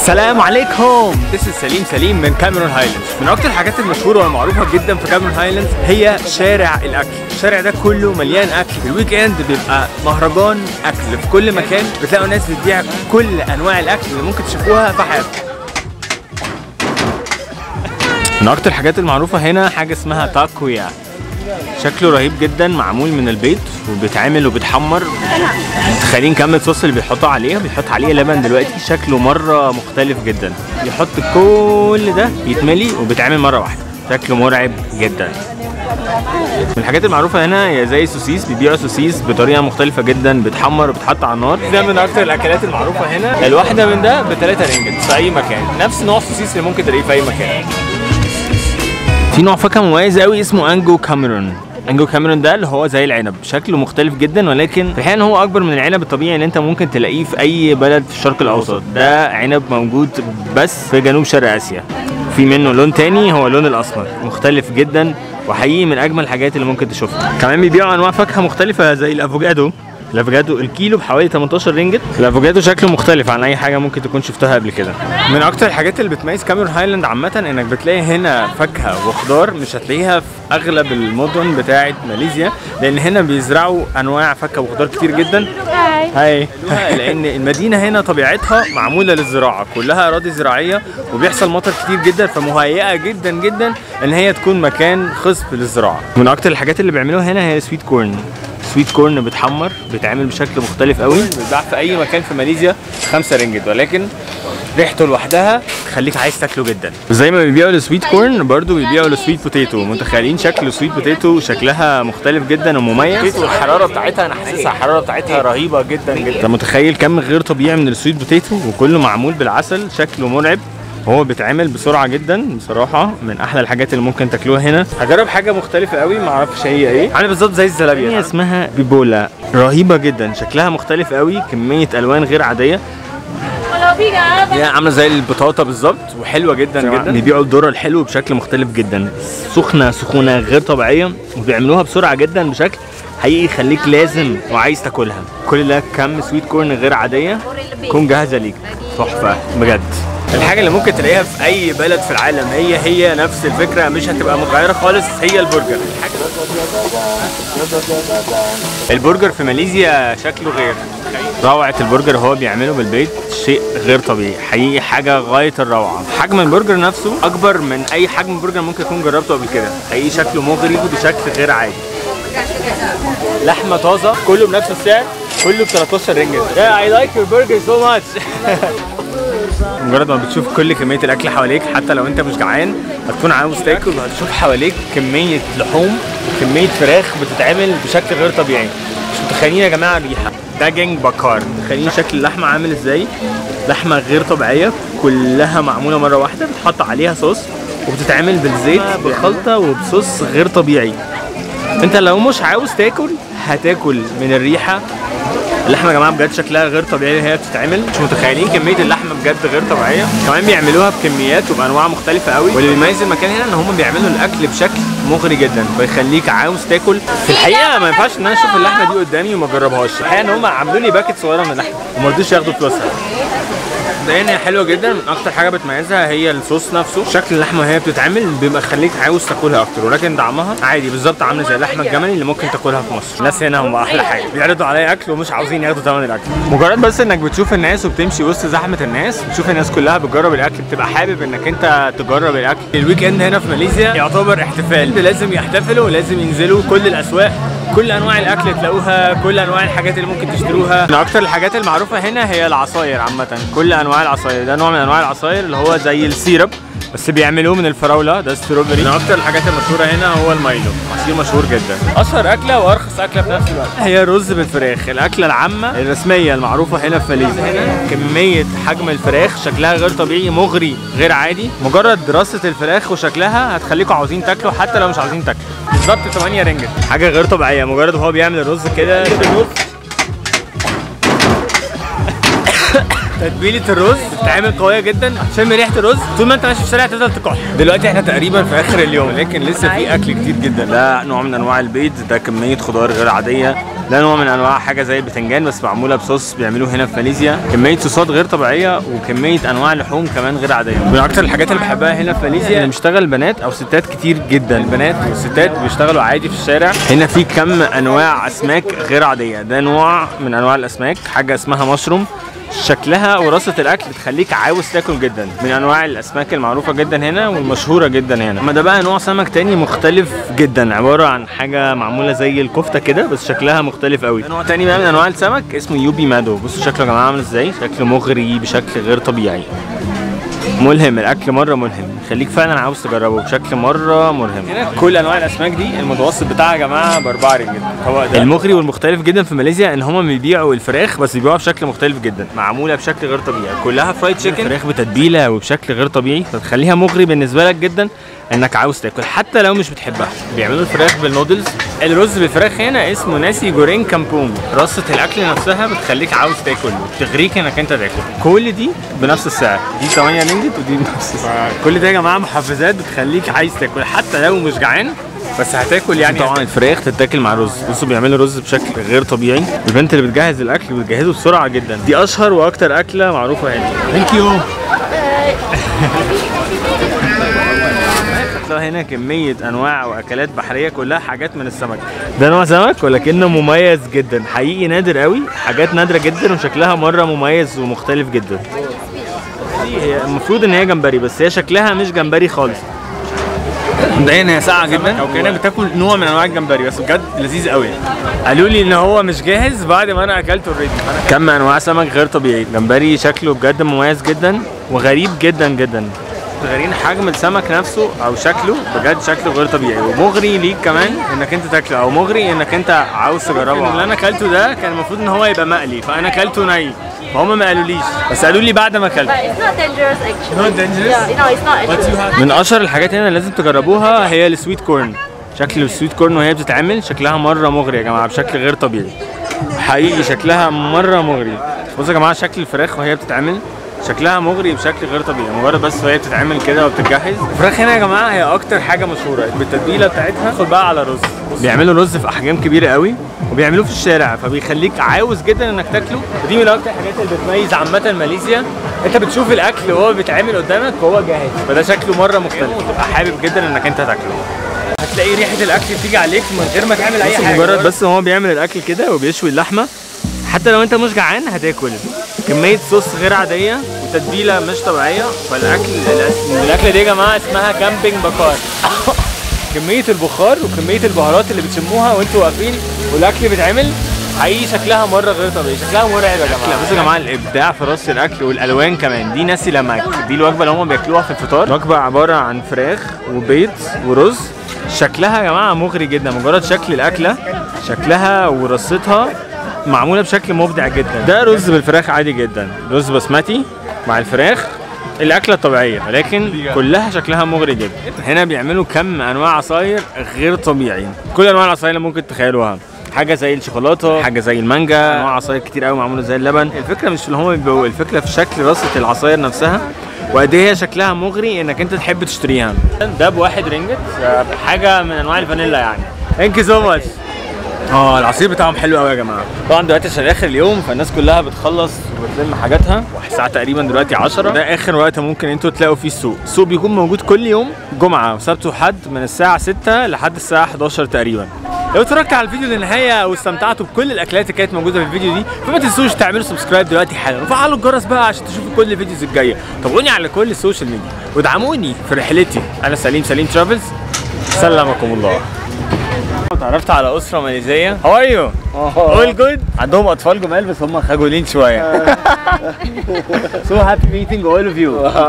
السلام عليكم This is سليم سليم من كاميرون هايلاندز من اكتر الحاجات المشهوره والمعروفه جدا في كاميرون هايلاندز هي شارع الاكل الشارع ده كله مليان اكل في الويك اند بيبقى مهرجان اكل في كل مكان بتلاقوا ناس بتبيع كل انواع الاكل اللي ممكن تشوفوها في حياتكم من اكتر الحاجات المعروفه هنا حاجه اسمها تاكويا شكله رهيب جدا معمول من البيض وبيتعمل وبيتحمر متخيلين كم الصوص اللي بيحطوا عليه بيحط عليه لبن دلوقتي شكله مره مختلف جدا يحط كل ده يتملي وبيتعمل مره واحده شكله مرعب جدا من الحاجات المعروفة هنا هي زي سوسيس بيبيعوا سوسيس بطريقة مختلفة جدا بتحمر وبتحط على النار ده من أكتر الأكلات المعروفة هنا الواحدة من ده ب 3 رينجت في أي مكان نفس نوع السوسيس اللي ممكن تلاقيه في أي مكان في نوع فاكهه مميز قوي اسمه انجو كاميرون انجو كاميرون ده اللي هو زي العنب شكله مختلف جدا ولكن في الحقيقه ان هو اكبر من العنب الطبيعي اللي انت ممكن تلاقيه في اي بلد في الشرق الاوسط ده عنب موجود بس في جنوب شرق اسيا في منه لون تاني هو اللون الاسمر مختلف جدا وحقيقي من اجمل الحاجات اللي ممكن تشوفها كمان بيبيعوا انواع فاكهه مختلفه زي الافوكادو الافوكادو الكيلو بحوالي 18 رينجت الافوكادو شكله مختلف عن اي حاجه ممكن تكون شفتها قبل كده من اكتر الحاجات اللي بتميز كاميرون هايلاند عامه انك بتلاقي هنا فاكهه وخضار مش هتلاقيها في اغلب المدن بتاعه ماليزيا لان هنا بيزرعوا انواع فاكهه وخضار كتير جدا هاي لان المدينه هنا طبيعتها معموله للزراعه كلها اراضي زراعيه وبيحصل مطر كتير جدا فمهيئه جدا جدا ان هي تكون مكان خصب للزراعه من اكتر الحاجات اللي بيعملوها هنا هي سويت كورن سويت كورن بتحمر بيتعمل بشكل مختلف قوي بيتباع في اي مكان في ماليزيا 5 رينجت ولكن ريحته لوحدها تخليك عايز تاكله جدا زي ما بيبيعوا السويت كورن برضو بيبيعوا السويت بوتيتو متخيلين شكل السويت بوتيتو شكلها مختلف جدا ومميز والحراره بتاعتها انا حاسسها الحراره بتاعتها رهيبه جدا جدا انت متخيل كم غير طبيعي من السويت بوتيتو وكله معمول بالعسل شكله مرعب هو بيتعمل بسرعه جدا بصراحه من احلى الحاجات اللي ممكن تاكلوها هنا هجرب حاجه مختلفه قوي ما اعرفش هي ايه عامله بالظبط زي الزلابيه هي اسمها بيبولا رهيبه جدا شكلها مختلف قوي كميه الوان غير عاديه هي عامله زي البطاطا بالظبط وحلوه جدا جدا بيبيعوا الذره الحلو بشكل مختلف جدا سخنه سخونه غير طبيعيه وبيعملوها بسرعه جدا بشكل حقيقي يخليك لازم وعايز تاكلها كل ده كم سويت كورن غير عاديه تكون جاهزه ليك تحفه بجد الحاجه اللي ممكن تلاقيها في اي بلد في العالم هي هي نفس الفكره مش هتبقى متغيره خالص هي البرجر البرجر في ماليزيا شكله غير روعة البرجر هو بيعمله بالبيت شيء غير طبيعي حقيقي حاجة غاية الروعة حجم البرجر نفسه أكبر من أي حجم برجر ممكن يكون جربته قبل كده حقيقي شكله مغري بشكل غير عادي لحمة طازة كله بنفس السعر كله ب 13 رينجت Yeah I like your burger so much مجرد ما بتشوف كل كميه الاكل حواليك حتى لو انت مش جعان هتكون عاوز تاكل وهتشوف حواليك كميه لحوم وكميه فراخ بتتعمل بشكل غير طبيعي مش متخيلين يا جماعه الريحه ده جنج بكار متخيلين شكل اللحمه عامل ازاي لحمه غير طبيعيه كلها معموله مره واحده بتحط عليها صوص وبتتعمل بالزيت بالخلطه وبصوص غير طبيعي انت لو مش عاوز تاكل هتاكل من الريحه اللحمه يا جماعه بجد شكلها غير طبيعي هي بتتعمل مش متخيلين كميه اللحمه بجد غير طبيعيه كمان بيعملوها بكميات وبانواع مختلفه قوي واللي بيميز المكان هنا ان هم بيعملوا الاكل بشكل مغري جدا فيخليك عاوز تاكل في الحقيقه ما ينفعش ان انا اشوف اللحمه دي قدامي وما اجربهاش الحقيقه ان هم عملوا لي باكت صغيره من اللحمه وما رضوش ياخدوا فلوسها مبدئيا هي حلوه جدا من اكتر حاجه بتميزها هي الصوص نفسه شكل اللحمه وهي بتتعمل بيبقى خليك عاوز تاكلها اكتر ولكن طعمها عادي بالظبط عامله زي اللحمه الجملي اللي ممكن تاكلها في مصر الناس هنا هم احلى حاجه بيعرضوا عليا اكل ومش عاوزين ياخدوا ثمن الاكل مجرد بس انك بتشوف الناس وبتمشي وسط زحمه الناس بتشوف الناس كلها بتجرب الاكل بتبقى حابب انك انت تجرب الاكل الويك اند هنا في ماليزيا يعتبر احتفال لازم يحتفلوا لازم ينزلوا كل الاسواق كل انواع الاكل تلاقوها كل انواع الحاجات اللي ممكن تشتروها من اكتر الحاجات المعروفه هنا هي العصاير عامه كل انواع العصاير ده نوع من انواع العصاير اللي هو زي السيرب بس بيعملوه من الفراوله ده ستروبري من اكتر الحاجات المشهوره هنا هو المايلو عصير مشهور جدا اشهر اكله وارخص اكله في نفس الوقت هي رز بالفراخ الاكله العامه الرسميه المعروفه هنا في ماليزيا هنا كميه حجم الفراخ شكلها غير طبيعي مغري غير عادي مجرد دراسه الفراخ وشكلها هتخليكم عاوزين تاكلوا حتى لو مش عاوزين تاكلوا بالظبط 8 رينجت حاجه غير طبيعيه مجرد وهو بيعمل الرز كده تتبيله الرز بتتعمل قويه جدا تشم ريحه الرز طول ما انت ماشي في الشارع تفضل تكح دلوقتي احنا تقريبا في اخر اليوم لكن لسه في اكل كتير جدا ده نوع من انواع البيض ده كميه خضار غير عاديه ده نوع من انواع حاجه زي البتنجان بس معموله بصوص بيعملوه هنا في ماليزيا كميه صوصات غير طبيعيه وكميه انواع لحوم كمان غير عاديه من اكتر الحاجات اللي بحبها هنا في ماليزيا ان بيشتغل بنات او ستات كتير جدا البنات والستات بيشتغلوا عادي في الشارع هنا في كم انواع اسماك غير عاديه ده نوع من انواع الاسماك حاجه اسمها مشروم شكلها وراثه الاكل بتخليك عاوز تاكل جدا من انواع الاسماك المعروفه جدا هنا والمشهوره جدا هنا اما ده بقى نوع سمك تاني مختلف جدا عباره عن حاجه معموله زي الكفته كده بس شكلها مختلف قوي ده نوع تاني بقى من انواع السمك اسمه يوبي مادو بصوا شكله يا جماعه عامل ازاي شكله مغري بشكل غير طبيعي ملهم الاكل مره ملهم يخليك فعلا عاوز تجربه بشكل مره ملهم هنا كل انواع الاسماك دي المتوسط بتاعها يا جماعه ب 4 رينجت هو ده المغري والمختلف جدا في ماليزيا ان هم بيبيعوا الفراخ بس بيبيعوها بشكل مختلف جدا معموله بشكل غير طبيعي كلها فرايد تشيكن فراخ بتتبيله وبشكل غير طبيعي فتخليها مغري بالنسبه لك جدا انك عاوز تاكل حتى لو مش بتحبها بيعملوا الفراخ بالنودلز الرز بالفراخ هنا اسمه ناسي جورين كامبونج رصه الاكل نفسها بتخليك عاوز تاكل وبتغريك انك انت تاكل كل دي بنفس السعر دي 8 رينجت ودي بنفس السعر كل ده يا جماعه محفزات بتخليك عايز تاكل حتى لو مش جعان بس هتاكل يعني طبعا الفراخ تتاكل مع رز بصوا بيعملوا رز بشكل غير طبيعي البنت اللي بتجهز الاكل بتجهزه بسرعه جدا دي اشهر واكتر اكله معروفه هنا ثانك يو هتلاقوا هنا كمية أنواع وأكلات بحرية كلها حاجات من السمك ده نوع سمك ولكنه مميز جدا حقيقي نادر قوي حاجات نادرة جدا وشكلها مرة مميز ومختلف جدا دي هي المفروض ان هي جمبري بس هي شكلها مش جمبري خالص مبدئيا هي ساقعه جدا او كانك بتاكل نوع من انواع الجمبري بس بجد لذيذ قوي قالوا لي ان هو مش جاهز بعد ما انا اكلته اوريدي كم انواع سمك غير طبيعي جمبري شكله بجد مميز جدا وغريب جدا جدا غيرين حجم السمك نفسه او شكله بجد شكله غير طبيعي ومغري ليك كمان انك انت تاكله او مغري انك انت عاوز تجربه اللي انا اكلته ده كان المفروض ان هو يبقى مقلي فانا اكلته ني فهم ما قالوليش بس قالوا لي بعد ما اكلته But it's not dangerous actually. Not dangerous? Yeah, no, it's not dangerous. من اشهر الحاجات هنا اللي لازم تجربوها هي السويت كورن شكل السويت كورن وهي بتتعمل شكلها مره مغري يا جماعه بشكل غير طبيعي حقيقي شكلها مره مغري بصوا يا جماعه شكل الفراخ وهي بتتعمل شكلها مغري بشكل غير طبيعي مجرد بس وهي بتتعمل كده وبتتجهز الفراخ هنا يا جماعه هي اكتر حاجه مشهوره بالتتبيله بتاعتها خد بقى على رز بيعملوا رز في احجام كبيره قوي وبيعملوه في الشارع فبيخليك عاوز جدا انك تاكله ودي من اكتر الحاجات اللي بتميز عامه ماليزيا انت بتشوف الاكل وهو بيتعمل قدامك وهو جاهز فده شكله مره مختلف وتبقى حابب جدا انك انت تاكله هتلاقي ريحه الاكل بتيجي عليك من غير ما تعمل اي حاجه مجرد بس هو بيعمل الاكل كده وبيشوي اللحمه حتى لو انت مش جعان هتاكل كميه صوص غير عاديه وتتبيله مش طبيعيه فالاكل الاكله دي يا جماعه اسمها كامبينج بكار كميه البخار وكميه البهارات اللي بتشموها وانتوا واقفين والاكل بيتعمل حقيقي شكلها مره غير طبيعي شكلها مرعب يا جماعه بصوا يا جماعه الابداع في رص الاكل والالوان كمان دي ناسي لمك دي الوجبه اللي هم بياكلوها في الفطار وجبه عباره عن فراخ وبيض ورز شكلها يا جماعه مغري جدا مجرد شكل الاكله شكلها ورصتها معموله بشكل مبدع جدا ده رز بالفراخ عادي جدا رز بسمتي مع الفراخ الاكله الطبيعيه ولكن كلها شكلها مغري جدا هنا بيعملوا كم انواع عصاير غير طبيعي كل انواع العصاير اللي ممكن تتخيلوها حاجه زي الشوكولاته حاجه زي المانجا انواع عصاير كتير قوي معموله زي اللبن الفكره مش في اللي هم بيبيعوه الفكره في شكل رصه العصاير نفسها وقد ايه هي شكلها مغري انك انت تحب تشتريها ده بواحد رينجت حاجه من انواع الفانيلا يعني ثانك يو سو ماتش اه العصير بتاعهم حلو قوي يا جماعه طبعا دلوقتي عشان اخر اليوم فالناس كلها بتخلص وبتلم حاجاتها الساعه تقريبا دلوقتي 10 ده اخر وقت ممكن انتوا تلاقوا فيه السوق السوق بيكون موجود كل يوم جمعه وسبت وحد من الساعه 6 لحد الساعه 11 تقريبا لو اتفرجت على الفيديو للنهايه واستمتعتوا بكل الاكلات اللي كانت موجوده في الفيديو دي فما تنسوش تعملوا سبسكرايب دلوقتي حالا وفعلوا الجرس بقى عشان تشوفوا كل الفيديوز الجايه تابعوني على كل السوشيال ميديا وادعموني في رحلتي انا سليم سليم ترافلز سلمكم الله اتعرفت على اسره ماليزيه هاو ار يو اول جود عندهم اطفال جمال بس هم خجولين شويه so happy meeting all of you